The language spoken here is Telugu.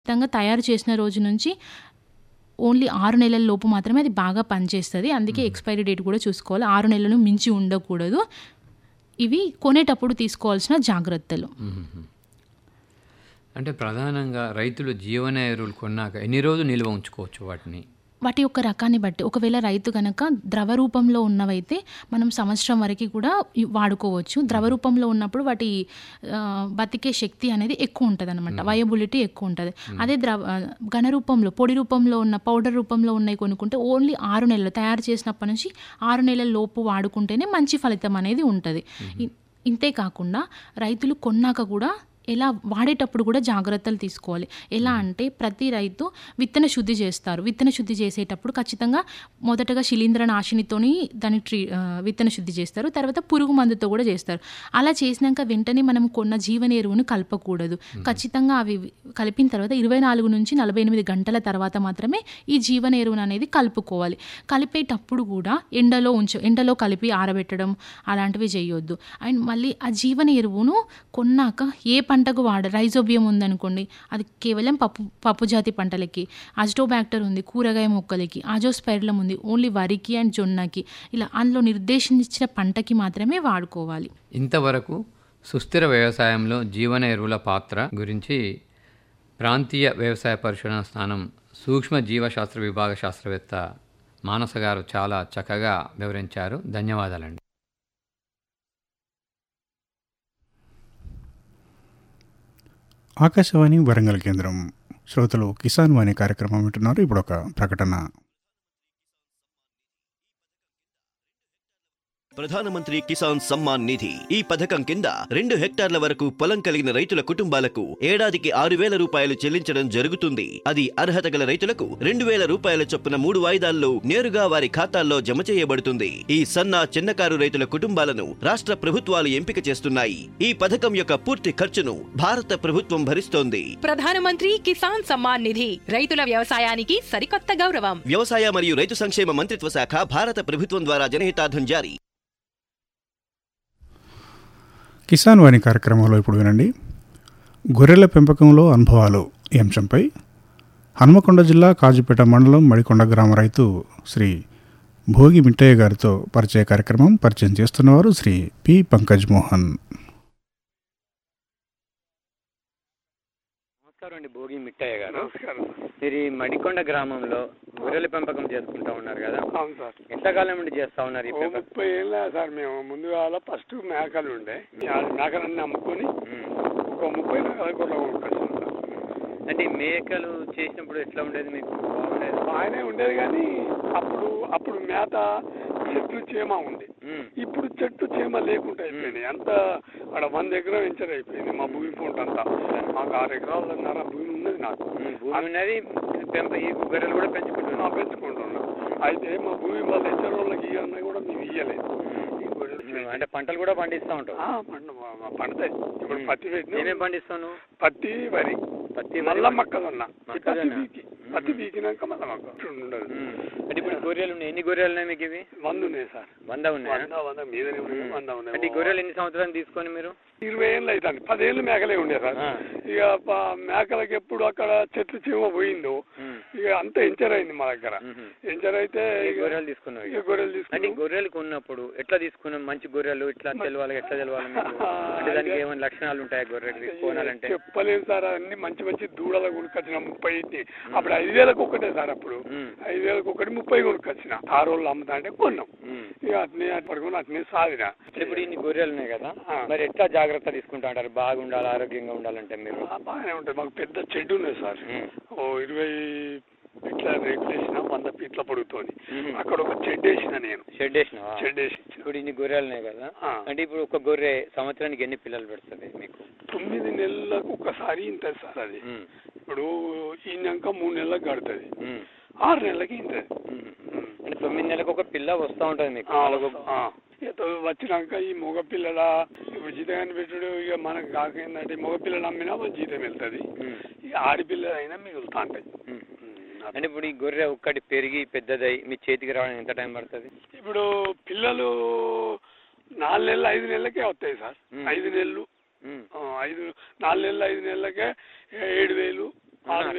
ఖచ్చితంగా తయారు చేసిన రోజు నుంచి ఓన్లీ ఆరు నెలల లోపు మాత్రమే అది బాగా పనిచేస్తుంది అందుకే ఎక్స్పైరీ డేట్ కూడా చూసుకోవాలి ఆరు నెలలను మించి ఉండకూడదు ఇవి కొనేటప్పుడు తీసుకోవాల్సిన జాగ్రత్తలు మ్మ్. అంటే ప్రధానంగా రైతులు జీవన ఎరువులు కొన్నాక ఎన్ని రోజులు నిల్వ ఉంచుకోవచ్చు వాటిని వాటి యొక్క రకాన్ని బట్టి ఒకవేళ రైతు కనుక ద్రవ రూపంలో ఉన్నవైతే మనం సంవత్సరం వరకు కూడా ఇ- వాడుకోవచ్చు ద్రవ రూపంలో ఉన్నప్పుడు వాటి ఆ, బతికే శక్తి అనేది ఎక్కువ ఉంటుంది అనమాట వయబిలిటీ ఎక్కువ ఉంటుంది అదే ద్రవ ఆ, ఘన రూపంలో పొడి రూపంలో ఉన్న పౌడర్ రూపంలో ఉన్నాయి కొనుక్కుంటే ఓన్లీ ఆరు నెలలు తయారు చేసినప్పటి నుంచి ఆరు నెలల లోపు వాడుకుంటేనే మంచి ఫలితం అనేది ఉంటుంది ఇ- ఇంతే కాకుండా రైతులు కొన్నాక కూడా ఎలా వాడేటప్పుడు కూడా జాగ్రత్తలు తీసుకోవాలి ఎలా అంటే ప్రతి రైతు విత్తన శుద్ధి చేస్తారు విత్తన శుద్ధి చేసేటప్పుడు ఖచ్చితంగా మొదటగా శిలీంద్ర నాశినితోని దాన్ని ట్రీ ఆ, విత్తన శుద్ధి చేస్తారు తర్వాత పురుగు మందుతో కూడా చేస్తారు అలా చేసినాక వెంటనే మనం కొన్న జీవన ఎరువును కలపకూడదు ఖచ్చితంగా అవి కలిపిన తర్వాత ఇరవై నాలుగు నుంచి నలభై ఎనిమిది గంటల తర్వాత మాత్రమే ఈ జీవన ఎరువును అనేది కలుపుకోవాలి కలిపేటప్పుడు కూడా ఎండలో ఉంచ ఎండలో కలిపి ఆరబెట్టడం అలాంటివి చేయొద్దు అండ్ మళ్ళీ ఆ జీవన ఎరువును కొన్నాక ఏ పంటకు వాడ రైజోబియం ఉందనుకోండి అది కేవలం పప్పు పప్పు జాతి పంటలకి అజిటోబ్యాక్టర్ ఉంది కూరగాయ మొక్కలకి ఆజోస్పైర్లం ఉంది ఓన్లీ వరికి అండ్ జొన్నకి ఇలా అందులో నిర్దేశించిన పంటకి మాత్రమే వాడుకోవాలి ఇంతవరకు సుస్థిర వ్యవసాయంలో జీవన ఎరువుల పాత్ర గురించి ప్రాంతీయ వ్యవసాయ పరిశోధన స్థానం సూక్ష్మ జీవశాస్త్ర విభాగ శాస్త్రవేత్త మానస గారు చాలా చక్కగా వివరించారు ధన్యవాదాలండి ఆకాశవాణి వరంగల్ కేంద్రం శ్రోతలు కిసాన్ వాణి కార్యక్రమం వింటున్నారు ఇప్పుడు ఒక ప్రకటన ప్రధానమంత్రి కిసాన్ సమ్మాన్ నిధి ఈ పథకం కింద రెండు హెక్టార్ల వరకు పొలం కలిగిన రైతుల కుటుంబాలకు ఏడాదికి ఆరు వేల రూపాయలు చెల్లించడం జరుగుతుంది అది అర్హత గల రైతులకు రెండు వేల రూపాయల చొప్పున మూడు వాయిదాల్లో నేరుగా వారి ఖాతాల్లో జమ చేయబడుతుంది ఈ సన్న చిన్నకారు రైతుల కుటుంబాలను రాష్ట్ర ప్రభుత్వాలు ఎంపిక చేస్తున్నాయి ఈ పథకం యొక్క పూర్తి ఖర్చును భారత ప్రభుత్వం భరిస్తోంది ప్రధానమంత్రి కిసాన్ సమ్మాన్ నిధి రైతుల వ్యవసాయానికి సరికొత్త గౌరవం వ్యవసాయ మరియు రైతు సంక్షేమ మంత్రిత్వ శాఖ భారత ప్రభుత్వం ద్వారా జనహితార్థం జారీ కిసాన్ వాణి కార్యక్రమంలో ఇప్పుడు వినండి గొర్రెల పెంపకంలో అనుభవాలు ఈ అంశంపై హనుమకొండ జిల్లా కాజుపేట మండలం మడికొండ గ్రామ రైతు శ్రీ భోగి మిట్టయ్య గారితో పరిచయ కార్యక్రమం పరిచయం చేస్తున్నవారు శ్రీ పి పంకజ్ మోహన్ నమస్కారం అండి భోగి మిట్టయ్య గారు నమస్కారం మీరు ఈ మడికొండ గ్రామంలో గొర్రెల పెంపకం చేసుకుంటా ఉన్నారు కదా అవును సార్ ఎంతకాలం నుండి చేస్తా ఉన్నారు ఈ ఓ పెంపకం ముప్పై ఏళ్ళ సార్ మేము ముందుగా ఫస్ట్ మేకలు ఉండే ఆ మేకలన్నీ అమ్ముకొని ఉమ్. ఒక ముప్పై రకాల గొర్రెలు కొనుక్కొచ్చాం సార్ అంటే ఈ మేకలు చేసినప్పుడు ఎట్లా ఉండేది మీకు బాగుండేది బాగానే ఉండేది కానీ అప్పుడు అప్పుడు మేత చెట్లు చేమ ఉంది ఉమ్. ఇప్పుడు చెట్టు చేమ లేకుండా అయిపోయింది అంత అక్కడ వంద ఎకరం వెంచర్ అయిపోయింది మా భూమి పూట అంతా మాకు ఆరు ఎకరాలన్నర భూమి ఉన్నది నాకు ఉమ్, భూమి ఉన్నది పెంప ఈ గొర్రెలు కూడా ఆ, పెంచుకుంటున్నాం పెంచుకుంటున్నాం అయితే మా భూమి వాళ్ళ వెంచర్ వాళ్ళకి ఇవ్వాలన్నా కూడా మేము ఇయ్యలేదు ఈ గొర్రెలు ఉమ్, అంటే పంటలు కూడా పండిస్తా ఉంటావు ఆ, పండు పండుతాయి ఇప్పుడు పత్తి ఏమేమి పెట్టిన పండిస్తావు నువ్వు పత్తి వరి పత్తి వరి మళ్ళా పండి- మొక్కజొన్న ఈ పత్తి మొక్కజొన్న. పీకి పత్తి పీకినాక మళ్ళా మొక్క ఉండదు ఉమ్. అంటే ఇప్పుడు గొర్రెలు ఉన్నాయి ఎన్ని గొర్రెలు ఉన్నాయి మీకు ఇవి వంద ఉన్నాయి సార్ వంద ఉన్నాయా వంద వంద మీదనే ఉన్నాయి వంద అంటే ఈ ఉన్నాయి గొర్రెలు ఎన్ని సంవత్సరాలు తీసుకొని మీరు ఇరవై ఏళ్ళు అవుతుంది పదేళ్ళు మేకలే ఉండే సార్ ఆ. ఇక ప- మేకలకి ఎప్పుడు అక్కడ చెట్టు చీమ పోయిందో ఉమ్. ఇక అంత ఎంచర్ అయింది మా దగ్గర ఉహు. ఎంచర్ అయితే ఈ ఇక గొర్రెలు తీసుకున్నావు ఇక. ఇక గొర్రెలు అంటే ఈ తీసుకున్నాం గొర్రెలు కొన్నప్పుడు ఎట్లా తీసుకున్నాం మంచి గొర్రెలు ఇట్లా తెలవాలి ఎట్లా తెలవాలి మీకు అంటే దానికి ఏమైనా లక్షణాలు ఉంటాయా గొర్రెలు కొనాలంటే చెప్పలేము సార్ అన్ని మంచి మంచి దూడలు కొనుక్కొచ్చిన ముప్పై ఇన్ని. అప్పుడు ఐదు వేలకు ఒకటే సార్ అప్పుడు ఉమ్. ఐదు వేలకు ఒకటి ముప్పై కొనుక్కొచ్చిన ఆ రోజులు అమ్ముతా అంటే కొన్నాం ఉమ్. ఇక అట్నే పడుకుని అట్నే సాదిన ఇప్పుడు ఇన్ని గొర్రెలు ఉన్నాయి కదా ఆ. మరి ఎట్లా జాగ్రత్త తీసుకుంటా అంటారు బాగుండాలి ఆరోగ్యంగా ఉండాలంటే మీరు ఆ, బాగానే ఉంటుంది మాకు పెద్ద చెట్టు ఉన్నది సార్ ఉమ్. ఓ ఇరవై ఫీట్ల రేకులు వేసిన వంద ఫీట్ల పొడుగుతోని ఉమ్. అక్కడ ఒక చెడ్డు వేసిన నేను షెడ్ వేసినావా చెడ్డు వేసి ఇచ్చిన. ఇప్పుడు ఇన్ని గొర్రెలు ఉన్నాయి కదా ఆ. అంటే ఇప్పుడు ఒక గొర్రె సంవత్సరానికి ఎన్ని పిల్లలు పెడుతుంది మీకు తొమ్మిది నెలలకు ఒకసారి ఇంతది సార్ అది ఉమ్. ఇప్పుడు ఈనాక మూడు నెలలకు కడుతుంది ఉమ్. ఆరు నెలలకి ఇంతది ఉమ్. అంటే తొమ్మిది నెలలకు ఒక పిల్ల వస్తూ ఉంటుంది మీకు ఆ, అలాగ- ఆ. ఇక తో- వచ్చినాక ఈ మగ పిల్లల ఇప్పుడు జీతం పెట్టుడు ఇక మనకు కాకేందంటే మగ పిల్లలు అమ్మినా వాళ్ళ జీతం వెళ్తుంది ఉమ్. ఇక ఆడపిల్లలు అయినా మిగులుతా ఉంటాయి ఉమ్. ఉమ్, అంటే ఇప్పుడు ఈ గొర్రె ఒక్కటి పెరిగి పెద్దదై మీ చేతికి రావడానికి ఎంత టైం పడుతుంది ఇప్పుడు పిల్లలు నాలుగు నెలలు ఐదు నెలలకే వస్తాయి సార్ ఉమ్. ఐదు నెలలు ఉమ్. ఆ, ఐదు నాలుగు నెలలు ఐదు నెలలకే ఏడు వేలు ఆరు ఆ,